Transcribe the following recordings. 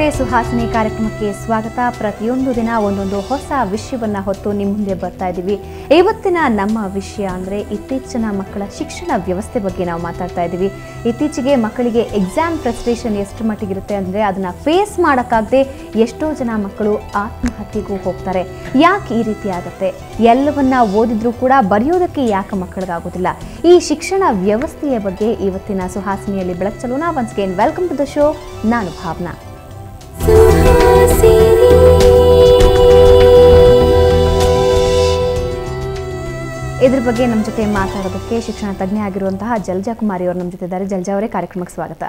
ಸುಹಾಸಿನಿ ಕಾರ್ಯಕ್ರಮಕ್ಕೆ ಸ್ವಾಗತ ಪ್ರತಿಯೊಂದು ದಿನ ಒಂದೊಂದು ಹೊಸ ವಿಷಯವನ್ನ ಹೊತ್ತು ನಿಮ್ಮ ಮುಂದೆ ಬರ್ತಾ ಇದ್ದೀವಿ ಇವತ್ತಿನ ನಮ್ಮ ವಿಷಯ ಅಂದರೆ ಇತ್ತೀಚಿನ ಮಕ್ಕಳ ಶಿಕ್ಷಣ ವ್ಯವಸ್ಥೆ ಬಗ್ಗೆ ನಾವು ಮಾತಾಡ್ತಾ ಇದ್ದೀವಿ ಇತ್ತೀಚೆಗೆ ಮಕ್ಕಳಿಗೆ ಎಕ್ಸಾಮ್ ಫ್ರಸ್ಟ್ರೇಷನ್ ಎಷ್ಟು ಮಟ್ಟಿಗಿರುತ್ತೆ ಅಂದರೆ ಅದನ್ನ ಫೇಸ್ ಮಾಡೋಕ್ಕಾಗದೆ ಎಷ್ಟೋ ಜನ ಮಕ್ಕಳು ಆತ್ಮಹತ್ಯೆಗೂ ಹೋಗ್ತಾರೆ ಯಾಕೆ ಈ ರೀತಿ ಆಗುತ್ತೆ ಎಲ್ಲವನ್ನ ಓದಿದ್ರೂ ಕೂಡ ಬರೆಯೋದಕ್ಕೆ ಯಾಕೆ ಮಕ್ಕಳಿಗಾಗೋದಿಲ್ಲ ಈ ಶಿಕ್ಷಣ ವ್ಯವಸ್ಥೆಯ ಬಗ್ಗೆ ಇವತ್ತಿನ ಸುಹಾಸಿನಿಯಲ್ಲಿ ಬೆಳಚಲು ನಾವು once again welcome to the show ನಾನು ಭಾವನಾ ಇದ್ರ ಬಗ್ಗೆ ನಮ್ಮ ಜೊತೆ ಮಾತಾಡೋದಕ್ಕೆ ಶಿಕ್ಷಣ ತಜ್ಞೆ ಆಗಿರುವಂತಹ ಜಲ್ಜಾ ಕುಮಾರಿ ಅವರು ನಮ್ಮ ಜೊತೆ ಇದ್ದಾರೆ ಜಲ್ಜಾ ಅವರೇ ಕಾರ್ಯಕ್ರಮಕ್ಕೆ ಸ್ವಾಗತ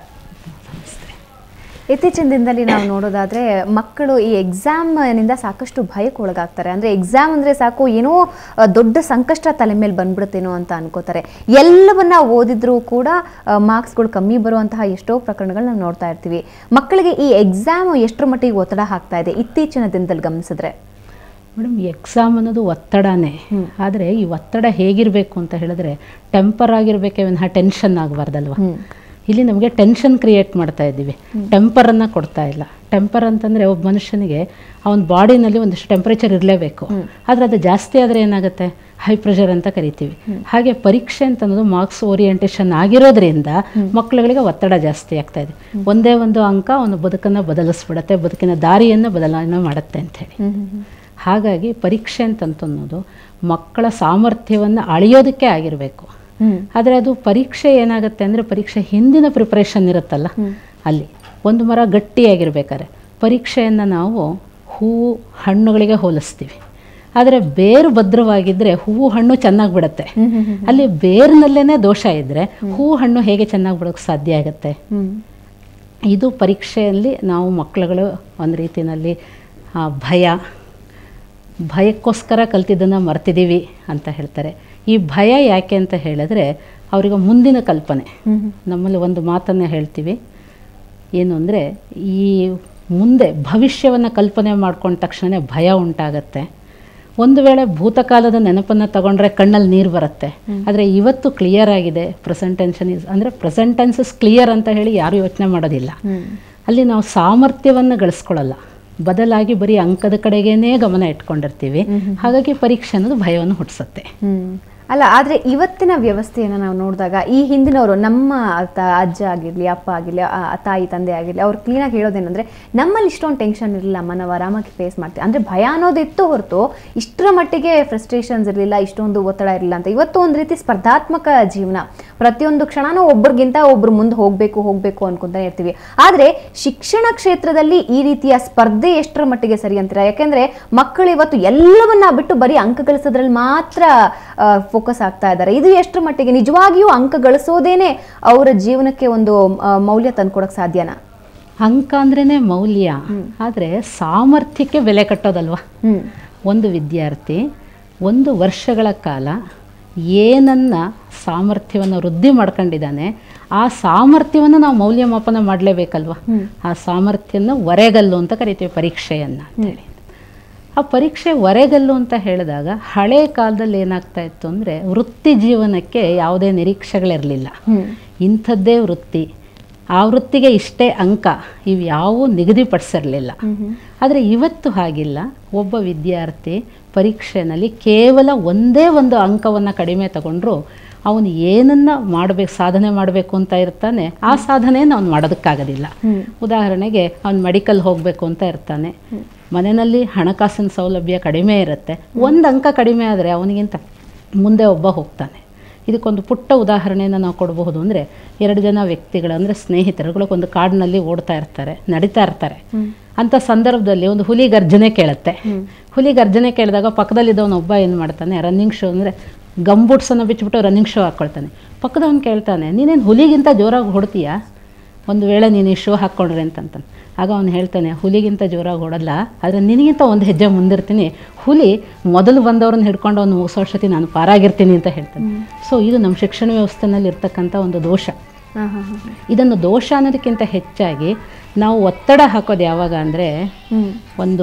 ಇತ್ತೀಚಿನ ದಿನದಲ್ಲಿ ನಾವು ನೋಡೋದಾದ್ರೆ ಮಕ್ಕಳು ಈ ಎಕ್ಸಾಮ್ನಿಂದ ಸಾಕಷ್ಟು ಭಯಕ್ಕೆ ಒಳಗಾಗ್ತಾರೆ ಅಂದ್ರೆ ಎಕ್ಸಾಮ್ ಅಂದ್ರೆ ಸಾಕು ಏನೋ ಆ, ದೊಡ್ಡ ಸಂಕಷ್ಟ ತಲೆ ಮೇಲೆ ಬಂದ್ಬಿಡುತ್ತೇನೋ ಅಂತ ಅನ್ಕೋತಾರೆ ಎಲ್ಲವನ್ನ ಓದಿದ್ರೂ ಕೂಡ ಮಾರ್ಕ್ಸ್ಗಳು ಕಮ್ಮಿ ಬರುವಂತಹ ಎಷ್ಟೋ ಪ್ರಕರಣಗಳು ನಾವು ನೋಡ್ತಾ ಇರ್ತೀವಿ ಮಕ್ಕಳಿಗೆ ಈ ಎಕ್ಸಾಮ್ ಎಷ್ಟರ ಮಟ್ಟಿಗೆ ಒತ್ತಡ ಹಾಕ್ತಾ ಇದೆ ಇತ್ತೀಚಿನ ದಿನದಲ್ಲಿ ಗಮನಿಸಿದ್ರೆ ಮೇಡಮ್ ಎಕ್ಸಾಮ್ ಅನ್ನೋದು ಒತ್ತಡನೇ ಆದರೆ ಈ ಒತ್ತಡ ಹೇಗಿರಬೇಕು ಅಂತ ಹೇಳಿದ್ರೆ ಟೆಂಪರ್ ಆಗಿರಬೇಕೇ ವಿನಃ ಟೆನ್ಷನ್ ಆಗಬಾರ್ದಲ್ವ ಇಲ್ಲಿ ನಮಗೆ ಟೆನ್ಷನ್ ಕ್ರಿಯೇಟ್ ಮಾಡ್ತಾ ಇದ್ದೀವಿ ಟೆಂಪರನ್ನು ಕೊಡ್ತಾ ಇಲ್ಲ ಟೆಂಪರ್ ಅಂತಂದರೆ ಒಬ್ಬ ಮನುಷ್ಯನಿಗೆ ಅವನ ಬಾಡಿನಲ್ಲಿ ಒಂದಿಷ್ಟು ಟೆಂಪರೇಚರ್ ಇರಲೇಬೇಕು ಆದರೆ ಅದು ಜಾಸ್ತಿ ಆದರೆ ಏನಾಗುತ್ತೆ ಹೈ ಪ್ರೆಷರ್ ಅಂತ ಕರಿತೀವಿ ಹಾಗೆ ಪರೀಕ್ಷೆ ಅಂತ ಅನ್ನೋದು ಮಾರ್ಕ್ಸ್ ಓರಿಯೆಂಟೇಷನ್ ಆಗಿರೋದ್ರಿಂದ ಮಕ್ಕಳುಗಳಿಗೆ ಒತ್ತಡ ಜಾಸ್ತಿ ಆಗ್ತಾ ಇದೆ ಒಂದೇ ಒಂದು ಅಂಕ ಅವನ ಬದುಕನ್ನು ಬದಲಿಸ್ಬಿಡುತ್ತೆ ಬದುಕಿನ ದಾರಿಯನ್ನು ಬದಲಾವಣೆ ಮಾಡುತ್ತೆ ಅಂಥೇಳಿ ಹಾಗಾಗಿ ಪರೀಕ್ಷೆ ಅಂತಂತ ಅನ್ನೋದು ಮಕ್ಕಳ ಸಾಮರ್ಥ್ಯವನ್ನು ಅಳೆಯೋದಕ್ಕೆ ಆಗಿರಬೇಕು ಆದರೆ ಅದು ಪರೀಕ್ಷೆ ಏನಾಗುತ್ತೆ ಅಂದರೆ ಪರೀಕ್ಷೆ ಹಿಂದಿನ ಪ್ರಿಪ್ರೇಷನ್ ಇರುತ್ತಲ್ಲ ಅಲ್ಲಿ ಒಂದು ಮರ ಗಟ್ಟಿಯಾಗಿರ್ಬೇಕಾದ್ರೆ ಪರೀಕ್ಷೆಯನ್ನು ನಾವು ಹೂವು ಹಣ್ಣುಗಳಿಗೆ ಹೋಲಿಸ್ತೀವಿ ಆದರೆ ಬೇರು ಭದ್ರವಾಗಿದ್ದರೆ ಹೂವು ಹಣ್ಣು ಚೆನ್ನಾಗಿ ಬಿಡುತ್ತೆ ಅಲ್ಲಿ ಬೇರಿನಲ್ಲೇ ದೋಷ ಇದ್ದರೆ ಹೂವು ಹಣ್ಣು ಹೇಗೆ ಚೆನ್ನಾಗಿ ಬಿಡೋಕ್ಕೆ ಸಾಧ್ಯ ಆಗುತ್ತೆ ಇದು ಪರೀಕ್ಷೆಯಲ್ಲಿ ನಾವು ಮಕ್ಕಳುಗಳು ಒಂದು ರೀತಿಯಲ್ಲಿ ಆ, ಭಯ ಭಯಕ್ಕೋಸ್ಕರ ಕಲ್ತಿದ್ದನ್ನು ಮರ್ತಿದ್ದೀವಿ ಅಂತ ಹೇಳ್ತಾರೆ ಈ ಭಯ ಯಾಕೆ ಅಂತ ಹೇಳಿದ್ರೆ ಅವರಿಗೆ ಮುಂದಿನ ಕಲ್ಪನೆ ನಮ್ಮಲ್ಲಿ ಒಂದು ಮಾತನ್ನು ಹೇಳ್ತೀವಿ ಏನು ಅಂದರೆ ಈ ಮುಂದೆ ಭವಿಷ್ಯವನ್ನು ಕಲ್ಪನೆ ಮಾಡ್ಕೊಂಡ ತಕ್ಷಣ ಭಯ ಉಂಟಾಗತ್ತೆ ಒಂದು ವೇಳೆ ಭೂತಕಾಲದ ನೆನಪನ್ನು ತಗೊಂಡ್ರೆ ಕಣ್ಣಲ್ಲಿ ನೀರು ಬರುತ್ತೆ ಆದರೆ ಇವತ್ತು ಕ್ಲಿಯರ್ ಆಗಿದೆ ಪ್ರೆಸೆಂಟ್ ಟೆನ್ಷನ್ ಇಸ್ ಅಂದರೆ ಪ್ರೆಸೆಂಟ್ ಟೆನ್ಸಸ್ ಕ್ಲಿಯರ್ ಅಂತ ಹೇಳಿ ಯಾರು ಯೋಚನೆ ಮಾಡೋದಿಲ್ಲ ಅಲ್ಲಿ ನಾವು ಸಾಮರ್ಥ್ಯವನ್ನು ಗಳಿಸ್ಕೊಳ್ಳಲ್ಲ ಬದಲಾಗಿ ಬರೀ ಅಂಕದ ಕಡೆಗೇನೆ ಗಮನ ಇಟ್ಕೊಂಡಿರ್ತೀವಿ ಹಾಗಾಗಿ ಪರೀಕ್ಷೆ ಅನ್ನೋದು ಭಯವನ್ನು ಹುಟ್ಟಿಸುತ್ತೆ ಹ್ಮ್. ಅಲ್ಲ ಆದ್ರೆ ಇವತ್ತಿನ ವ್ಯವಸ್ಥೆಯನ್ನು ನಾವು ನೋಡಿದಾಗ ಈ ಹಿಂದಿನವರು ನಮ್ಮ ತ- ಅಜ್ಜ ಆಗಿರ್ಲಿ ಅಪ್ಪ ಆಗಿರ್ಲಿ ಆ, ತಾಯಿ ತಂದೆ ಆಗಿರ್ಲಿ ಅವ್ರು ಕ್ಲೀನಾಗಿ ಹೇಳೋದೇನಂದ್ರೆ ನಮ್ಮಲ್ಲಿ ಇಷ್ಟೊಂದು ಟೆನ್ಷನ್ ಇರಲಿಲ್ಲ ಅಮ್ಮ ನಾವು ಆರಾಮಾಗಿ ಫೇಸ್ ಮಾಡ್ತೀವಿ ಅಂದ್ರೆ ಭಯ ಅನ್ನೋದಿತ್ತು ಹೊರತು ಇಷ್ಟರ ಮಟ್ಟಿಗೆ ಫ್ರಸ್ಟ್ರೇಷನ್ಸ್ ಇರಲಿಲ್ಲ ಇಷ್ಟೊಂದು ಒತ್ತಡ ಇರಲಿಲ್ಲ ಅಂತ ಇವತ್ತು ಒಂದು ರೀತಿ ಸ್ಪರ್ಧಾತ್ಮಕ ಜೀವನ ಪ್ರತಿಯೊಂದು ಕ್ಷಣನೂ ಒಬ್ರಿಗಿಂತ ಒಬ್ರು ಮುಂದೆ ಹೋಗ್ಬೇಕು ಹೋಗ್ಬೇಕು ಅನ್ಕೊಂತಾನೆ ಇರ್ತೀವಿ ಆದ್ರೆ ಶಿಕ್ಷಣ ಕ್ಷೇತ್ರದಲ್ಲಿ ಈ ರೀತಿಯ ಸ್ಪರ್ಧೆ ಎಷ್ಟರ ಮಟ್ಟಿಗೆ ಸರಿ ಅಂತೀರಾ ಯಾಕೆಂದ್ರೆ ಮಕ್ಕಳು ಇವತ್ತು ಎಲ್ಲವನ್ನ ಬಿಟ್ಟು ಬರೀ ಅಂಕ ಗಳಿಸೋದ್ರಲ್ಲಿ ಮಾತ್ರ ಫೋಕಸ್ ಆಗ್ತಾ ಇದ್ದಾರೆ ಇದು ಎಷ್ಟರ ಮಟ್ಟಿಗೆ ನಿಜವಾಗಿಯೂ ಅಂಕ ಗಳಿಸೋದೇನೆ ಅವರ ಜೀವನಕ್ಕೆ ಒಂದು ಆ, ಮೌಲ್ಯ ತಂದ್ಕೊಡಕ್ ಸಾಧ್ಯನಾ ಅಂಕ ಅಂದ್ರೇ ಮೌಲ್ಯ ಆದರೆ ಸಾಮರ್ಥ್ಯಕ್ಕೆ ಬೆಲೆ ಕಟ್ಟೋದಲ್ವಾ ಹ್ಮ್ ಒಂದು ವಿದ್ಯಾರ್ಥಿ ಒಂದು ವರ್ಷಗಳ ಕಾಲ ಏನನ್ನ ಸಾಮರ್ಥ್ಯವನ್ನು ವೃದ್ಧಿ ಮಾಡ್ಕೊಂಡಿದ್ದಾನೆ ಆ ಸಾಮರ್ಥ್ಯವನ್ನು ನಾವು ಮೌಲ್ಯಮಾಪನ ಮಾಡಲೇಬೇಕಲ್ವ ಆ ಸಾಮರ್ಥ್ಯನ ಹೊರೆಗಲ್ಲು ಅಂತ ಕರಿತೀವಿ ಪರೀಕ್ಷೆಯನ್ನು ಅಂತೇಳಿ ಆ ಪರೀಕ್ಷೆ ಹೊರೆಗಲ್ಲು ಅಂತ ಹೇಳಿದಾಗ ಹಳೆ ಕಾಲದಲ್ಲಿ ಏನಾಗ್ತಾ ಇತ್ತು ಅಂದರೆ ವೃತ್ತಿ ಜೀವನಕ್ಕೆ ಯಾವುದೇ ನಿರೀಕ್ಷೆಗಳಿರಲಿಲ್ಲ ಇಂಥದ್ದೇ ವೃತ್ತಿ ಆ ವೃತ್ತಿಗೆ ಇಷ್ಟೇ ಅಂಕ ಇವು ಯಾವೂ ನಿಗದಿಪಡಿಸಿರಲಿಲ್ಲ ಆದರೆ ಇವತ್ತು ಹಾಗಿಲ್ಲ ಒಬ್ಬ ವಿದ್ಯಾರ್ಥಿ ಪರೀಕ್ಷೆನಲ್ಲಿ ಕೇವಲ ಒಂದೇ ಒಂದು ಅಂಕವನ್ನು ಕಡಿಮೆ ತಗೊಂಡ್ರು ಅವನು ಏನನ್ನ ಮಾಡಬೇಕು ಸಾಧನೆ ಮಾಡಬೇಕು ಅಂತ ಇರ್ತಾನೆ ಆ ಸಾಧನೆಯನ್ನು ಅವ್ನು ಮಾಡೋದಕ್ಕಾಗೋದಿಲ್ಲ ಉದಾಹರಣೆಗೆ ಅವ್ನು ಮೆಡಿಕಲ್ ಹೋಗಬೇಕು ಅಂತ ಇರ್ತಾನೆ ಮನೆಯಲ್ಲಿ ಹಣಕಾಸಿನ ಸೌಲಭ್ಯ ಕಡಿಮೆ ಇರುತ್ತೆ ಒಂದು ಅಂಕ ಕಡಿಮೆ ಆದರೆ ಅವನಿಗಿಂತ ಮುಂದೆ ಒಬ್ಬ ಹೋಗ್ತಾನೆ ಇದಕ್ಕೊಂದು ಪುಟ್ಟ ಉದಾಹರಣೆಯನ್ನು ನಾವು ಕೊಡಬಹುದು ಅಂದರೆ ಎರಡು ಜನ ವ್ಯಕ್ತಿಗಳು ಅಂದರೆ ಸ್ನೇಹಿತರುಗಳು ಒಂದು ಕಾಡಿನಲ್ಲಿ ಓಡ್ತಾ ಇರ್ತಾರೆ ನಡೀತಾ ಇರ್ತಾರೆ ಅಂಥ ಸಂದರ್ಭದಲ್ಲಿ ಒಂದು ಹುಲಿ ಗರ್ಜನೆ ಕೇಳುತ್ತೆ ಹುಲಿ ಗರ್ಜನೆ ಕೇಳಿದಾಗ ಪಕ್ಕದಲ್ಲಿದ್ದವನು ಒಬ್ಬ ಏನು ಮಾಡ್ತಾನೆ ರನ್ನಿಂಗ್ ಶೋ ಅಂದರೆ ಗಂಬೂಟ್ಸನ್ನು ಬಿಚ್ಚಿಬಿಟ್ಟು ರನ್ನಿಂಗ್ ಶೋ ಹಾಕ್ಕೊಳ್ತಾನೆ ಪಕ್ಕದವನು ಕೇಳ್ತಾನೆ ನೀನೇನು ಹುಲಿಗಿಂತ ಜೋರಾಗಿ ಹೊಡ್ತೀಯಾ ಒಂದು ವೇಳೆ ನೀನು ಈ ಶೋ ಹಾಕ್ಕೊಂಡ್ರೆ ಅಂತಂತಾನೆ ಆಗ ಅವನು ಹೇಳ್ತಾನೆ ಹುಲಿಗಿಂತ ಜೋರಾಗಿ ಓಡಲ್ಲ ಆದರೆ ನಿನಗಿಂತ ಒಂದು ಹೆಜ್ಜೆ ಮುಂದಿರ್ತೀನಿ ಹುಲಿ ಮೊದಲು ಬಂದವ್ರನ್ನ ಹಿಡ್ಕೊಂಡು ಅವನು ವರ್ಷತಿ ನಾನು ಪಾರಾಗಿರ್ತೀನಿ ಅಂತ ಹೇಳ್ತಾನೆ ಸೊ ಇದು ನಮ್ಮ ಶಿಕ್ಷಣ ವ್ಯವಸ್ಥೆನಲ್ಲಿ ಇರ್ತಕ್ಕಂಥ ಒಂದು ದೋಷ ಹಾ ಹಾ ಹಾ ಇದನ್ನು ದೋಷ ಅನ್ನೋದಕ್ಕಿಂತ ಹೆಚ್ಚಾಗಿ ನಾವು ಒತ್ತಡ ಹಾಕೋದು ಯಾವಾಗ ಅಂದರೆ ಹ್ಮ್ ಒಂದು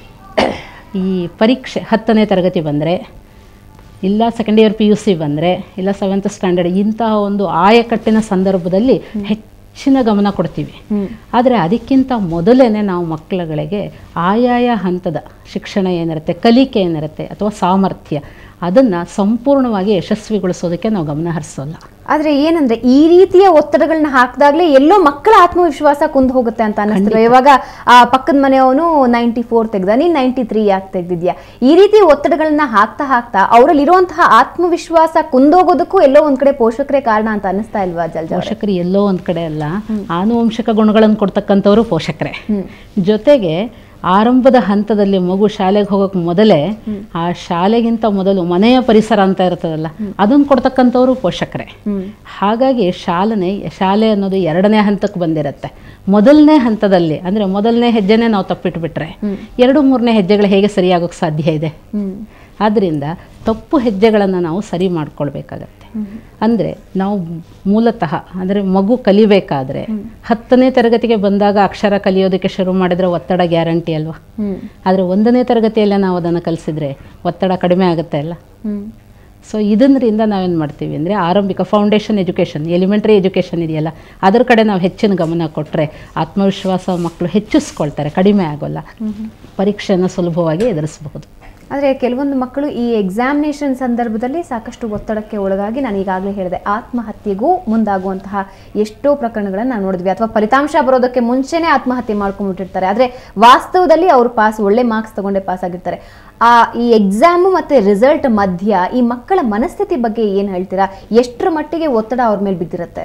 ಈ ಪರೀಕ್ಷೆ ಹತ್ತನೇ ತರಗತಿ ಬಂದರೆ ಇಲ್ಲ second year P U C ಬಂದರೆ ಇಲ್ಲ ಸೆವೆಂತ್ ಸ್ಟ್ಯಾಂಡರ್ಡ್ ಇಂತಹ ಒಂದು ಆಯಕಟ್ಟಿನ ಸಂದರ್ಭದಲ್ಲಿ ಹೆಚ್ಚು ಹೆಚ್ಚಿನ ಗಮನ ಕೊಡ್ತೀವಿ ಹ್ಮ್ ಆದರೆ ಅದಕ್ಕಿಂತ ಮೊದಲೇ ನಾವು ಮಕ್ಕಳುಗಳಿಗೆ ಆಯಾಯ ಹಂತದ ಶಿಕ್ಷಣ ಏನಿರುತ್ತೆ ಕಲಿಕೆ ಏನಿರುತ್ತೆ ಅಥವಾ ಸಾಮರ್ಥ್ಯ ಅದನ್ನು ಸಂಪೂರ್ಣವಾಗಿ ಯಶಸ್ವಿಗೊಳಿಸೋದಕ್ಕೆ ನಾವು ಗಮನ ಹರಿಸೋಲ್ಲ ಆದ್ರೆ ಏನಂದ್ರೆ ಈ ರೀತಿಯ ಒತ್ತಡಗಳನ್ನ ಹಾಕಿದಾಗ್ಲೇ ಎಲ್ಲೋ ಮಕ್ಕಳ ಆತ್ಮವಿಶ್ವಾಸ ಕುಂದ್ ಹೋಗುತ್ತೆ ಅಂತ ಅನಿಸ್ತದೆ ಇವಾಗ ಆ ಪಕ್ಕದ ಮನೆಯವನು ನೈಂಟಿ ಫೋರ್ ತೆಗ್ದ ನೀನ್ ನೈಂಟಿ ತ್ರೀ ಯಾಕೆ ತೆಗ್ದಿದ್ಯಾ ಈ ರೀತಿ ಒತ್ತಡಗಳನ್ನ ಹಾಕ್ತಾ ಹಾಕ್ತಾ ಅವರಲ್ಲಿ ಇರುವಂತಹ ಆತ್ಮವಿಶ್ವಾಸ ಕುಂದೋಗೋದಕ್ಕೂ ಎಲ್ಲೋ ಒಂದ್ ಕಡೆ ಪೋಷಕರೇ ಕಾರಣ ಅಂತ ಅನಿಸ್ತಾ ಇಲ್ವಾ ಜಲ್ಜಾ ಅವ್ರೆ? ಪೋಷಕರು ಎಲ್ಲೋ ಒಂದು ಕಡೆ ಅಲ್ಲ ಆನುವಂಶಿಕ ಗುಣಗಳನ್ನು ಕೊಡ್ತಕ್ಕಂಥವ್ರು ಪೋಷಕರೇ ಹ್ಮ್. ಜೊತೆಗೆ ಆರಂಭದ ಹಂತದಲ್ಲಿ ಮಗು ಶಾಲೆಗೆ ಹೋಗೋಕೆ ಮೊದಲೇ ಆ ಶಾಲೆಗಿಂತ ಮೊದಲು ಮನೆಯ ಪರಿಸರ ಅಂತ ಇರ್ತದಲ್ಲ ಅದನ್ನು ಕೊಡ್ತಕ್ಕಂಥವ್ರು ಪೋಷಕರೇ ಹ್ಮ್ ಹಾಗಾಗಿ ಶಾಲೆನೆ ಶಾಲೆ ಅನ್ನೋದು ಎರಡನೇ ಹಂತಕ್ಕೆ ಬಂದಿರುತ್ತೆ ಮೊದಲನೇ ಹಂತದಲ್ಲಿ ಅಂದರೆ ಮೊದಲನೇ ಹೆಜ್ಜೆನೇ ನಾವು ತಪ್ಪಿಟ್ಬಿಟ್ರೆ ಎರಡು ಮೂರನೇ ಹೆಜ್ಜೆಗಳು ಹೇಗೆ ಸರಿಯಾಗೋಕ್ಕೆ ಸಾಧ್ಯ ಇದೆ ಹ್ಮ್ ಆದ್ದರಿಂದ ತಪ್ಪು ಹೆಜ್ಜೆಗಳನ್ನು ನಾವು ಸರಿ ಮಾಡ್ಕೊಳ್ಬೇಕಾಗತ್ತೆ ಅಂದರೆ ನಾವು ಮೂಲತಃ ಅಂದರೆ ಮಗು ಕಲಿಬೇಕಾದ್ರೆ ಹತ್ತನೇ ತರಗತಿಗೆ ಬಂದಾಗ ಅಕ್ಷರ ಕಲಿಯೋದಕ್ಕೆ ಶುರು ಮಾಡಿದ್ರೆ ಒತ್ತಡ ಗ್ಯಾರಂಟಿ ಅಲ್ವಾ ಹ್ಮ್ ಆದರೆ ಒಂದನೇ ತರಗತಿಯಲ್ಲೇ ನಾವು ಅದನ್ನು ಕಲಿಸಿದ್ರೆ ಒತ್ತಡ ಕಡಿಮೆ ಆಗುತ್ತೆ ಅಲ್ಲ ಹ್ಮ್ ಸೊ ಇದರಿಂದ ನಾವೇನು ಮಾಡ್ತೀವಿ ಅಂದರೆ ಆರಂಭಿಕ ಫೌಂಡೇಶನ್ ಎಜುಕೇಷನ್ ಎಲಿಮೆಂಟ್ರಿ ಎಜುಕೇಷನ್ ಇದೆಯಲ್ಲ ಅದರ ಕಡೆ ನಾವು ಹೆಚ್ಚಿನ ಗಮನ ಕೊಟ್ಟರೆ ಆತ್ಮವಿಶ್ವಾಸ ಮಕ್ಕಳು ಹೆಚ್ಚಿಸ್ಕೊಳ್ತಾರೆ ಕಡಿಮೆ ಆಗೋಲ್ಲ ಪರೀಕ್ಷೆಯನ್ನು ಸುಲಭವಾಗಿ ಎದುರಿಸಬಹುದು ಆದರೆ ಕೆಲವೊಂದು ಮಕ್ಕಳು ಈ ಎಕ್ಸಾಮಿನೇಷನ್ ಸಂದರ್ಭದಲ್ಲಿ ಸಾಕಷ್ಟು ಒತ್ತಡಕ್ಕೆ ಒಳಗಾಗಿ ನಾನು ಈಗಾಗಲೇ ಹೇಳಿದೆ ಆತ್ಮಹತ್ಯೆಗೂ ಮುಂದಾಗುವಂತಹ ಎಷ್ಟೋ ಪ್ರಕರಣಗಳನ್ನು ನಾವು ನೋಡಿದ್ವಿ ಅಥವಾ ಫಲಿತಾಂಶ ಬರೋದಕ್ಕೆ ಮುಂಚೆನೇ ಆತ್ಮಹತ್ಯೆ ಮಾಡ್ಕೊಂಡ್ಬಿಟ್ಟಿರ್ತಾರೆ ಆದರೆ ವಾಸ್ತವದಲ್ಲಿ ಅವರು ಪಾಸ್ ಒಳ್ಳೆ ಮಾರ್ಕ್ಸ್ ತಗೊಂಡೇ ಪಾಸ್ ಆಗಿರ್ತಾರೆ ಆ ಈ ಎಕ್ಸಾಮು ಮತ್ತು ರಿಸಲ್ಟ್ ಮಧ್ಯ ಈ ಮಕ್ಕಳ ಮನಸ್ಥಿತಿ ಬಗ್ಗೆ ಏನು ಹೇಳ್ತೀರಾ ಎಷ್ಟರ ಮಟ್ಟಿಗೆ ಒತ್ತಡ ಅವ್ರ ಮೇಲೆ ಬಿದ್ದಿರುತ್ತೆ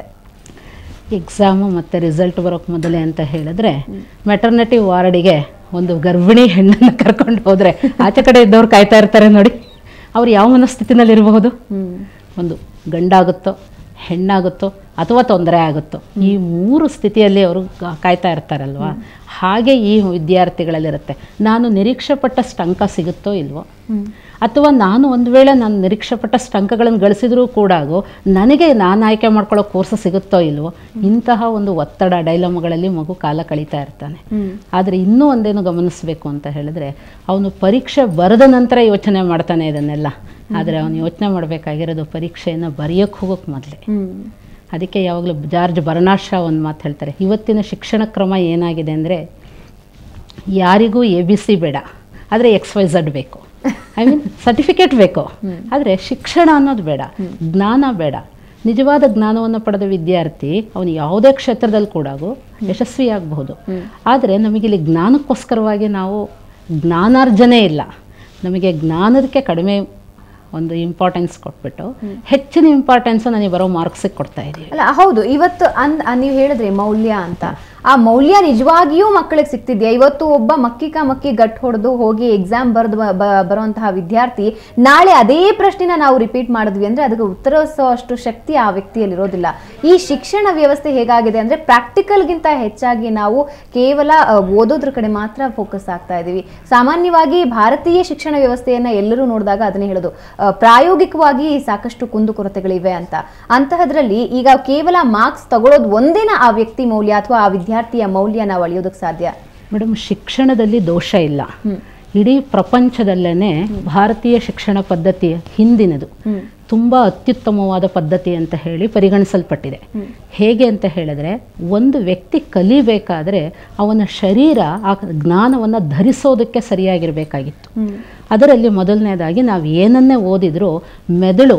ಎಕ್ಸಾಮು ಮತ್ತು ರಿಸಲ್ಟ್ ಬರೋಕ್ಕೆ ಮೊದಲೇ ಅಂತ ಹೇಳಿದ್ರೆ ಮೆಟರ್ನಿಟಿ ವಾರ್ಡಿಗೆ ಒಂದು ಗರ್ಭಿಣಿ ಹೆಣ್ಣನ್ನು ಕರ್ಕೊಂಡು ಹೋದರೆ ಆಚೆ ಕಡೆ ಇದ್ದವ್ರು ಕಾಯ್ತಾ ಇರ್ತಾರೆ ನೋಡಿ ಅವ್ರು ಯಾವ ಮನಸ್ಥಿತಿನಲ್ಲಿ ಇರಬಹುದು ಹ್ಮ್ ಒಂದು ಗಂಡಾಗುತ್ತೋ ಹೆಣ್ಣಾಗುತ್ತೋ ಅಥವಾ ತೊಂದರೆ ಆಗುತ್ತೋ ಈ ಮೂರು ಸ್ಥಿತಿಯಲ್ಲಿ ಅವರು ಕಾ- ಕಾಯ್ತಾ ಇರ್ತಾರಲ್ವಾ ಹಾಗೆ ಈ ವಿದ್ಯಾರ್ಥಿಗಳಲ್ಲಿರುತ್ತೆ ನಾನು ನಿರೀಕ್ಷೆ ಪಟ್ಟಷ್ಟು ಅಂಕ ಸಿಗುತ್ತೋ ಇಲ್ವೋ ಅಥವಾ ನಾನು ಒಂದು ವೇಳೆ ನಾನು ನಿರೀಕ್ಷೆ ಪಟ್ಟಷ್ಟು ಅಂಕಗಳನ್ನು ಗಳಿಸಿದ್ರೂ ಕೂಡ ನನಗೆ ನಾನು ಆಯ್ಕೆ ಮಾಡ್ಕೊಳ್ಳೋ ಕೋರ್ಸ್ ಸಿಗುತ್ತೋ ಇಲ್ವೋ ಇಂತಹ ಒಂದು ಒತ್ತಡ ಡೈಲಮ್ಗಳಲ್ಲಿ ಮಗು ಕಾಲ ಕಳೀತಾ ಇರ್ತಾನೆ ಹ್ಮ್ ಆದರೆ ಇನ್ನೂ ಒಂದೇನು ಗಮನಿಸಬೇಕು ಅಂತ ಹೇಳಿದ್ರೆ ಅವನು ಪರೀಕ್ಷೆ ಬರೆದ ನಂತರ ಯೋಚನೆ ಮಾಡ್ತಾನೆ ಇದನ್ನೆಲ್ಲ ಆದರೆ ಅವನು ಯೋಚನೆ ಮಾಡಬೇಕಾಗಿರೋದು ಪರೀಕ್ಷೆಯನ್ನು ಬರೆಯೋಕ್ಕೆ ಹೋಗೋಕ್ಕೆ ಮೊದಲೇ ಹ್ಮ್ ಅದಕ್ಕೆ ಯಾವಾಗಲೂ ಜಾರ್ಜ್ ಬರ್ನಾಶಾ ಒಂದು ಮಾತು ಹೇಳ್ತಾರೆ ಇವತ್ತಿನ ಶಿಕ್ಷಣ ಕ್ರಮ ಏನಾಗಿದೆ ಅಂದರೆ ಯಾರಿಗೂ ಎ ಬಿ ಸಿ ಬೇಡ ಆದರೆ ಎಕ್ಸ್ ವೈ ಝಡ್ ಬೇಕು ಐ ಮೀನ್ ಸರ್ಟಿಫಿಕೇಟ್ ಬೇಕು ಆದರೆ ಶಿಕ್ಷಣ ಅನ್ನೋದು ಬೇಡ ಜ್ಞಾನ ಬೇಡ ನಿಜವಾದ ಜ್ಞಾನವನ್ನು ಪಡೆದ ವಿದ್ಯಾರ್ಥಿ ಅವನು ಯಾವುದೇ ಕ್ಷೇತ್ರದಲ್ಲಿ ಕೂಡ ಯಶಸ್ವಿಯಾಗಬಹುದು ಆದರೆ ನಮಗಿಲ್ಲಿ ಜ್ಞಾನಕ್ಕೋಸ್ಕರವಾಗಿ ನಾವು ಜ್ಞಾನಾರ್ಜನೆ ಇಲ್ಲ ನಮಗೆ ಜ್ಞಾನದಕ್ಕೆ ಕಡಿಮೆ ಒಂದು ಇಂಪಾರ್ಟೆನ್ಸ್ ಕೊಟ್ಬಿಟ್ಟು ಹೆಚ್ಚಿನ ಇಂಪಾರ್ಟೆನ್ಸ್ ನನಗೆ ಬರೋ ಮಾರ್ಕ್ಸಿಗೆ ಕೊಡ್ತಾ ಇದ್ದೀವಿ ಅಲ್ಲ ಹೌದು ಇವತ್ತು ಅಂದ್ ನೀವು ಹೇಳಿದ್ರಿ ಮೌಲ್ಯ ಅಂತ ಆ ಮೌಲ್ಯ ನಿಜವಾಗಿಯೂ ಮಕ್ಕಳಿಗೆ ಸಿಗ್ತಿದ್ಯಾ ಇವತ್ತು ಒಬ್ಬ ಮಕ್ಕಿಕ ಮಕ್ಕಿ ಗಟ್ ಹೊಡೆದು ಹೋಗಿ ಎಕ್ಸಾಮ್ ಬರೆದು ಬರುವಂತಹ ವಿದ್ಯಾರ್ಥಿ ನಾಳೆ ಅದೇ ಪ್ರಶ್ನೆನ ನಾವು ರಿಪೀಟ್ ಮಾಡಿದ್ವಿ ಅಂದ್ರೆ ಅದಕ್ಕೆ ಉತ್ತರಿಸೋ ಅಷ್ಟು ಶಕ್ತಿ ಆ ವ್ಯಕ್ತಿಯಲ್ಲಿ ಇರೋದಿಲ್ಲ ಈ ಶಿಕ್ಷಣ ವ್ಯವಸ್ಥೆ ಹೇಗಾಗಿದೆ ಅಂದ್ರೆ ಪ್ರಾಕ್ಟಿಕಲ್ಗಿಂತ ಹೆಚ್ಚಾಗಿ ನಾವು ಕೇವಲ ಆ, ಓದೋದ್ರ ಕಡೆ ಮಾತ್ರ ಫೋಕಸ್ ಆಗ್ತಾ ಇದೀವಿ ಸಾಮಾನ್ಯವಾಗಿ ಭಾರತೀಯ ಶಿಕ್ಷಣ ವ್ಯವಸ್ಥೆಯನ್ನ ಎಲ್ಲರೂ ನೋಡಿದಾಗ ಅದನ್ನೇ ಹೇಳೋದು ಆ, ಪ್ರಾಯೋಗಿಕವಾಗಿ ಸಾಕಷ್ಟು ಕುಂದುಕೊರತೆಗಳಿವೆ ಅಂತ ಅಂತಹದ್ರಲ್ಲಿ ಈಗ ಕೇವಲ ಮಾರ್ಕ್ಸ್ ತಗೊಳ್ಳೋದು ಒಂದೇನ ಆ ವ್ಯಕ್ತಿ ಮೌಲ್ಯ ಅಥವಾ ಆ ವಿದ್ಯಾರ್ಥಿಯ ಮೌಲ್ಯ ನಾವು ಅಳಿಯೋದಕ್ಕೆ ಸಾಧ್ಯ ಮೇಡಮ್ ಶಿಕ್ಷಣದಲ್ಲಿ ದೋಷ ಇಲ್ಲ ಇಡೀ ಪ್ರಪಂಚದಲ್ಲೇ ಭಾರತೀಯ ಶಿಕ್ಷಣ ಪದ್ಧತಿ ಹಿಂದಿನದು ತುಂಬ ಅತ್ಯುತ್ತಮವಾದ ಪದ್ಧತಿ ಅಂತ ಹೇಳಿ ಪರಿಗಣಿಸಲ್ಪಟ್ಟಿದೆ ಹೇಗೆ ಅಂತ ಹೇಳಿದ್ರೆ ಒಂದು ವ್ಯಕ್ತಿ ಕಲಿಬೇಕಾದ್ರೆ ಅವನ ಶರೀರ ಆ ಜ್ಞಾನವನ್ನು ಧರಿಸೋದಕ್ಕೆ ಸರಿಯಾಗಿರಬೇಕಾಗಿತ್ತು ಅದರಲ್ಲಿ ಮೊದಲನೇದಾಗಿ ನಾವು ಏನನ್ನೇ ಓದಿದರೂ ಮೆದುಳು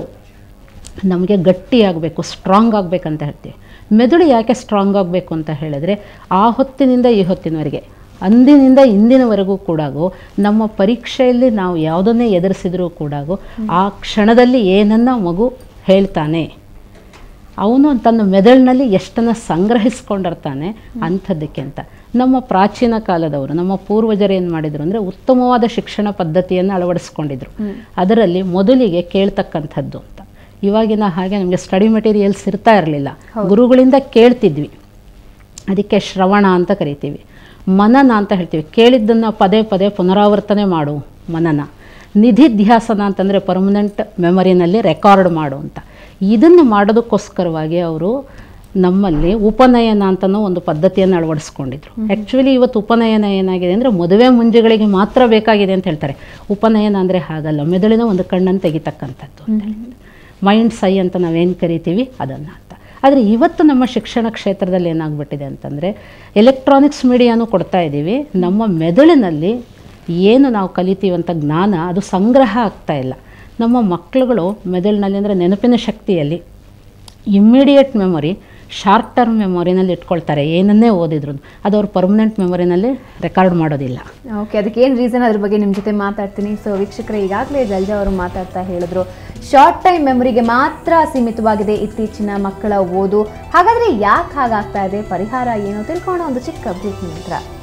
ನಮಗೆ ಗಟ್ಟಿಯಾಗಬೇಕು ಸ್ಟ್ರಾಂಗ್ ಆಗಬೇಕಂತ ಹೇಳ್ತೀವಿ ಮೆದುಳು ಯಾಕೆ ಸ್ಟ್ರಾಂಗ್ ಆಗಬೇಕು ಅಂತ ಹೇಳಿದ್ರೆ ಆ ಹೊತ್ತಿನಿಂದ ಈ ಹೊತ್ತಿನವರೆಗೆ ಅಂದಿನಿಂದ ಇಂದಿನವರೆಗೂ ಕೂಡ ನಮ್ಮ ಪರೀಕ್ಷೆಯಲ್ಲಿ ನಾವು ಯಾವುದನ್ನೇ ಎದುರಿಸಿದರೂ ಕೂಡ ಆ ಕ್ಷಣದಲ್ಲಿ ಏನನ್ನ ಮಗು ಹೇಳ್ತಾನೆ ಅವನು ತನ್ನ ಮೆದುಳಿನಲ್ಲಿ ಎಷ್ಟನ್ನು ಸಂಗ್ರಹಿಸ್ಕೊಂಡಿರ್ತಾನೆ ಅಂಥದ್ದಕ್ಕೆ ಅಂತ ನಮ್ಮ ಪ್ರಾಚೀನ ಕಾಲದವರು ನಮ್ಮ ಪೂರ್ವಜರು ಏನು ಮಾಡಿದರು ಅಂದರೆ ಉತ್ತಮವಾದ ಶಿಕ್ಷಣ ಪದ್ಧತಿಯನ್ನು ಅಳವಡಿಸ್ಕೊಂಡಿದ್ರು ಅದರಲ್ಲಿ ಮೊದಲಿಗೆ ಕೇಳ್ತಕ್ಕಂಥದ್ದು ಅಂತ ಇವಾಗಿನ ಹಾಗೆ ನಮಗೆ ಸ್ಟಡಿ ಮೆಟೀರಿಯಲ್ಸ್ ಇರ್ತಾ ಇರಲಿಲ್ಲ ಗುರುಗಳಿಂದ ಕೇಳ್ತಿದ್ವಿ ಅದಕ್ಕೆ ಶ್ರವಣ ಅಂತ ಕರಿತೀವಿ ಮನನ ಅಂತ ಹೇಳ್ತೀವಿ ಕೇಳಿದ್ದನ್ನು ಪದೇ ಪದೇ ಪುನರಾವರ್ತನೆ ಮಾಡು ಮನನ ನಿಧಿಧ್ಯಾಸನ ಅಂತಂದರೆ ಪರ್ಮನೆಂಟ್ ಮೆಮರಿನಲ್ಲಿ ರೆಕಾರ್ಡ್ ಮಾಡು ಅಂತ ಇದನ್ನು ಮಾಡೋದಕ್ಕೋಸ್ಕರವಾಗಿ ಅವರು ನಮ್ಮಲ್ಲಿ ಉಪನಯನ ಅಂತನೂ ಒಂದು ಪದ್ಧತಿಯನ್ನು ಅಳವಡಿಸ್ಕೊಂಡಿದ್ರು ಆ್ಯಕ್ಚುಲಿ ಇವತ್ತು ಉಪನಯನ ಏನಾಗಿದೆ ಅಂದರೆ ಮದುವೆ ಮುಂಜೆಗಳಿಗೆ ಮಾತ್ರ ಬೇಕಾಗಿದೆ ಅಂತ ಹೇಳ್ತಾರೆ ಉಪನಯನ ಅಂದರೆ ಹಾಗಲ್ಲ ಮೆದುಳಿನ ಒಂದು ಕಣ್ಣನ್ನು ತೆಗಿತಕ್ಕಂಥದ್ದು ಅಂತ ಹೇಳಿ ಮೈಂಡ್ ಸೈ ಅಂತ ನಾವೇನು ಕರಿತೀವಿ ಅದನ್ನು ಅಂತ ಆದರೆ ಇವತ್ತು ನಮ್ಮ ಶಿಕ್ಷಣ ಕ್ಷೇತ್ರದಲ್ಲಿ ಏನಾಗ್ಬಿಟ್ಟಿದೆ ಅಂತಂದರೆ ಎಲೆಕ್ಟ್ರಾನಿಕ್ಸ್ ಮೀಡಿಯಾನು ಕೊಡ್ತಾ ಇದ್ದೀವಿ ನಮ್ಮ ಮೆದುಳಿನಲ್ಲಿ ಏನು ನಾವು ಕಲಿತೀವಂಥ ಜ್ಞಾನ ಅದು ಸಂಗ್ರಹ ಆಗ್ತಾ ಇಲ್ಲ ನಮ್ಮ ಮಕ್ಕಳುಗಳು ಮೆದುಳಿನಲ್ಲಿ ಅಂದರೆ ನೆನಪಿನ ಶಕ್ತಿಯಲ್ಲಿ ಇಮ್ಮಿಡಿಯೇಟ್ ಮೆಮೊರಿ ಶಾರ್ಟ್ ಟರ್ಮ್ ಮೆಮೊರಿನಲ್ಲಿ ಇಟ್ಕೊಳ್ತಾರೆ ಏನನ್ನೇ ಓದಿದ್ರು ಅದು ಅವ್ರು ಪರ್ಮನೆಂಟ್ ಮೆಮೊರಿನಲ್ಲಿ ರೆಕಾರ್ಡ್ ಮಾಡೋದಿಲ್ಲ ಓಕೆ ಅದಕ್ಕೆ ಏನು ರೀಸನ್ ಅದ್ರ ಬಗ್ಗೆ ನಿಮ್ಮ ಜೊತೆ ಮಾತಾಡ್ತೀನಿ ಸೊ ವೀಕ್ಷಕರೇ ಈಗಾಗಲೇ ಜಲ್ಜಾ ಅವರು ಮಾತಾಡ್ತಾ ಹೇಳಿದ್ರು ಶಾರ್ಟ್ ಟೈಮ್ ಮೆಮೊರಿಗೆ ಮಾತ್ರ ಸೀಮಿತವಾಗಿದೆ ಇತ್ತೀಚಿನ ಮಕ್ಕಳ ಓದು ಹಾಗಾದ್ರೆ ಯಾಕೆ ಹಾಗಾಗ್ತಾ ಇದೆ ಪರಿಹಾರ ಏನು ತಿಳ್ಕೊಳ್ಳೋ ಒಂದು ಚಿಕ್ಕ ಬ್ರೇಕ್ ನಂತರ